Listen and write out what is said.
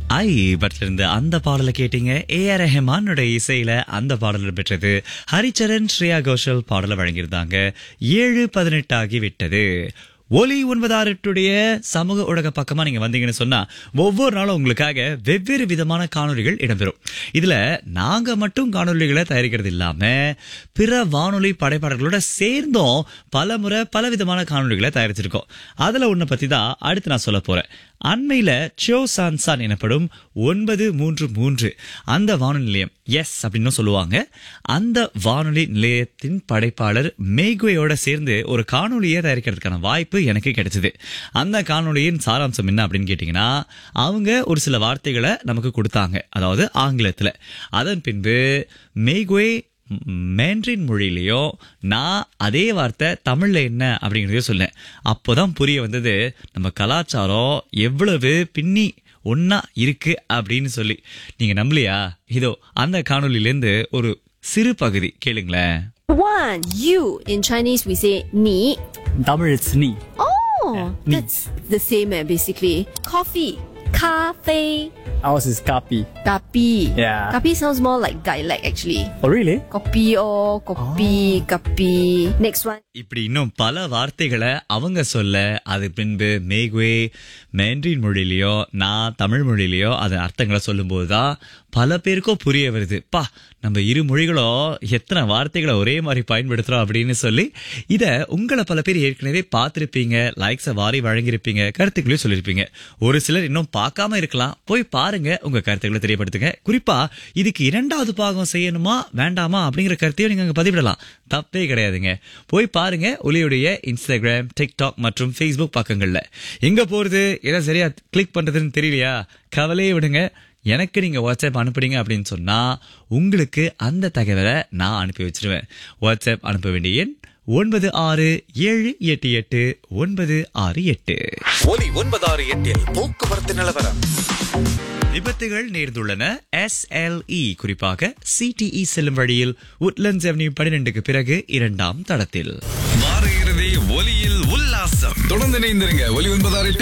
ஐ பட்ல இருந்து அந்த பாடலை கேட்டீங்க ஏ ஆர் ரெஹமானுடைய இசையில அந்த பாடல் பெற்றது ஹரிச்சரன் ஸ்ரேயா கோஷல் பாடலை வழங்கியிருந்தாங்க ஏழு பதினெட்டு ஆகி விட்டது ஒலி ஒன்பதாறுடைய சமூக ஊடக பக்கமா நீங்க வந்தீங்கன்னு சொன்னா ஒவ்வொரு நாளும் உங்களுக்காக வெவ்வேறு விதமான காணொளிகள் இடம்பெறும் இதுல நாங்க மட்டும் காணொளிகளை தயாரிக்கிறது இல்லாம பிற வானொலி படைப்பாளர்களோட சேர்ந்தும் பல முறை பல விதமான காணொளிகளை தயாரிச்சிருக்கோம் அதுல ஒண்ணு பத்தி தான் அடுத்து நான் சொல்ல போறேன் அண்மையில சியோ சான்சான் எனப்படும் ஒன்பது மூன்று மூன்று அந்த வானொலி நிலையம் எஸ் அப்படின்னு சொல்லுவாங்க அந்த வானொலி நிலையத்தின் படைப்பாளர் மேகுவையோட சேர்ந்து ஒரு காணொலியை தயாரிக்கிறதுக்கான வாய்ப்பு எனக்கு கிடைச்சது அந்த காணொலியின் சாராம்சம் என்ன அப்படின்னு கேட்டீங்கன்னா அவங்க ஒரு சில வார்த்தைகளை நமக்கு கொடுத்தாங்க அதாவது ஆங்கிலத்துல அதன் பின்பு மேகுவே மேண்ட்ரின் மொழியிலையோ நான் அதே வார்த்தை தமிழ்ல என்ன அப்படிங்கிறதையும் சொன்னேன் அப்போதான் புரிய வந்தது நம்ம கலாச்சாரம் எவ்வளவு பின்னி ஒன்னா இருக்கு அப்படின்னு சொல்லி நீங்க நம்பலையா இதோ அந்த காணொளியிலேருந்து ஒரு சிறு பகுதி கேளுங்களேன் One, you. In Chinese, we say ni. Tamil it's ni. Oh, ni. that's the same, eh, basically. Coffee. Cafe. Ours is kapi. Kapi. Yeah. Kapi sounds more like dialect, actually. Oh really? Kopi oh, kopi, kapi. Next one. இப்படி இன்னும் பல வார்த்தைகளை அவங்க சொல்ல அது பின்பு மேகுவே mandarin மொழியிலையோ நான் தமிழ் மொழியிலையோ அதன் அர்த்தங்களை சொல்லும்போது தான் பல பேருக்கோ புரிய வருது பா நம்ம இரு மொழிகளும் எத்தனை வார்த்தைகளை ஒரே மாதிரி பயன்படுத்துறோம் அப்படின்னு சொல்லி இத உங்களை பல பேர் ஏற்கனவே பார்த்திருப்பீங்க லைக்ஸை வாரி வழங்கியிருப்பீங்க கருத்துக்களையும் சொல்லியிருப்பீங்க ஒரு சிலர் இன்னும் பார்க்காம இருக்கலாம் போய் பாருங்க உங்க கருத்துக்களை தெரியப்படுத்துங்க குறிப்பா இதுக்கு இரண்டாவது பாகம் செய்யணுமா வேண்டாமா அப்படிங்கிற கருத்தையும் நீங்க அங்க பதிவிடலாம் தப்பே கிடையாதுங்க போய் பாருங்க ஒலியுடைய இன்ஸ்டாகிராம் டிக்டாக் மற்றும் ஃபேஸ்புக் பக்கங்கள்ல எங்க போறது எதை சரியா கிளிக் பண்றதுன்னு தெரியலையா கவலையே விடுங்க எனக்கு நீங்க வாட்ஸ்அப் அனுப்புறீங்க அப்படின்னு சொன்னா உங்களுக்கு அந்த தகவலை நான் அனுப்பி வச்சிருவேன் வாட்ஸ்அப் அனுப்ப வேண்டிய எண் ஒன்பது ஆறு ஏழு எட்டு எட்டு ஒன்பது ஆறு எட்டு ஒலி ஒன்பதாறு எட்டில் போக்குவரத்து நிலவரம் விபத்துகள் நேர்ந்துள்ளன எஸ்எல்இ குறிப்பாக சிடிஇ செல்லும் வழியில் உட்லண்ட்ஸ் அவென்யூ பன்னிரெண்டுக்கு பிறகு இரண்டாம் தடத்தில் வார இறுதி ஒலியில் உல்லாசம் தொடர்ந்து இணைந்திருங்க ஒலி ஒன்பதாறு